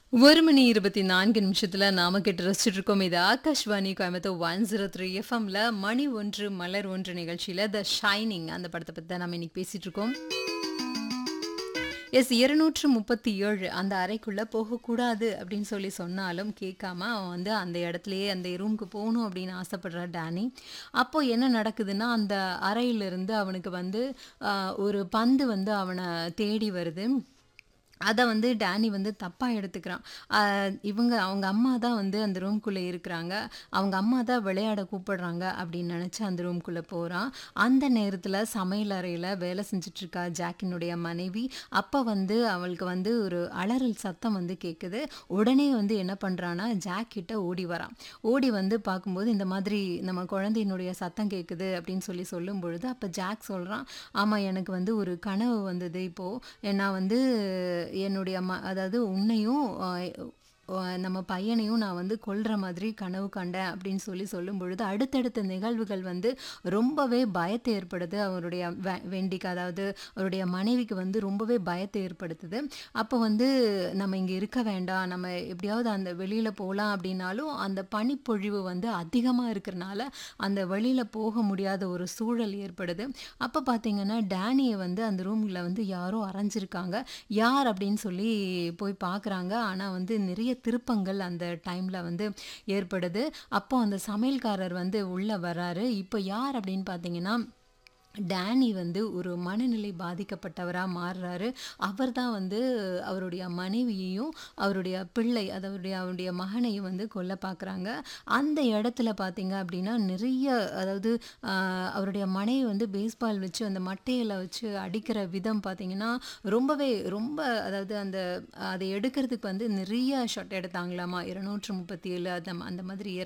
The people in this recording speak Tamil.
ஒரு மணி இருபத்தி நான்கு நிமிஷத்துல நாம கேட்டு ரசிச்சுட்டு இருக்கோம் இது Akashvani Coimbatore one zero three எஃப்எம்ல மணி ஒன்று மலர் ஒன்று நிகழ்ச்சியில த ஷைனிங் அந்த படத்தை பத்தி தான் நம்ம இன்னைக்கு பேசிட்டு இருக்கோம் எஸ் இருநூற்று முப்பத்தி ஏழு அந்த அறைக்குள்ள போகக்கூடாது அப்படின்னு சொல்லி சொன்னாலும் கேட்காம அவன் வந்து அந்த இடத்துலயே அந்த ரூமுக்கு போகணும் அப்படின்னு ஆசைப்படுற டேனி அப்போ என்ன நடக்குதுன்னா அந்த அறையிலிருந்து அவனுக்கு வந்து ஆஹ், ஒரு பந்து வந்து அவனை தேடி வருது அதை வந்து டேனி வந்து தப்பாக எடுத்துக்கிறான் ஆஹ் இவங்க அவங்க அம்மா தான் வந்து அந்த ரூம்குள்ளே இருக்கிறாங்க அவங்க அம்மா தான் விளையாட கூப்பிடுறாங்க அப்படின்னு நினச்சி அந்த ரூம்குள்ளே போகிறான் அந்த நேரத்தில் சமையல் அறையில் வேலை செஞ்சுட்டு இருக்கா ஜாக்கினுடைய மனைவி அப்போ வந்து அவளுக்கு வந்து ஒரு அலறல் சத்தம் வந்து கேட்குது உடனே வந்து என்ன பண்ணுறான்னா ஜாக் கிட்ட ஓடி வரான் ஓடி வந்து பார்க்கும்போது இந்த மாதிரி நம்ம குழந்தையினுடைய சத்தம் கேட்குது அப்படின்னு சொல்லி சொல்லும் பொழுது அப்போ ஜாக் சொல்கிறான் ஆமாம் எனக்கு வந்து ஒரு கனவு வந்தது இப்போது நான் வந்து என்னுடைய ம அதாவது உன்னையும் ஆஹ், ஆஹ், நம்ம பையனையும் நான் வந்து கொல்ற மாதிரி கனவு கண்டேன் அப்படின்னு சொல்லி சொல்லும் பொழுது அடுத்தடுத்த நிகழ்வுகள் வந்து ரொம்பவே பயத்தை ஏற்படுது அவருடைய வெ- வெண்டிக்கு அதாவது அவருடைய மனைவிக்கு வந்து ரொம்பவே பயத்தை ஏற்படுத்துது அப்போ வந்து நம்ம இங்கே இருக்க வேண்டாம் நம்ம எப்படியாவது அந்த வெளியில் போகலாம் அப்படின்னாலும் அந்த பனிப்பொழிவு வந்து அதிகமாக இருக்கிறனால அந்த வெளியில் போக முடியாத ஒரு சூழல் ஏற்படுது அப்போ பார்த்தீங்கன்னா டேனியை வந்து அந்த ரூமில் வந்து யாரோ அரைஞ்சிருக்காங்க யார் அப்படின்னு சொல்லி போய் பார்க்குறாங்க ஆனால் வந்து நிறைய திருப்பங்கள் அந்த டைமில் வந்து ஏற்படுது அப்போ அந்த சமையல்காரர் வந்து உள்ளே வராரு இப்போ யார் அப்படின்னு பார்த்தீங்கன்னா டேனி வந்து ஒரு மனநிலை பாதிக்கப்பட்டவராக மாறுறாரு அவர் தான் வந்து அவருடைய மனைவியையும் அவருடைய பிள்ளை அதாவது அவருடைய மகனையும் வந்து கொல்ல பார்க்குறாங்க அந்த இடத்துல பார்த்தீங்க அப்படின்னா நிறைய அதாவது ஆஹ், அவருடைய மனைவி வந்து பேஸ்பால் வச்சு அந்த மட்டையில் வச்சு அடிக்கிற விதம் பார்த்தீங்கன்னா ரொம்பவே ரொம்ப அதாவது அந்த அதை எடுக்கிறதுக்கு வந்து நிறைய ஷாட் எடுத்தாங்களாமா இருநூற்று முப்பத்தி ஏழு அந்த அந்த மாதிரி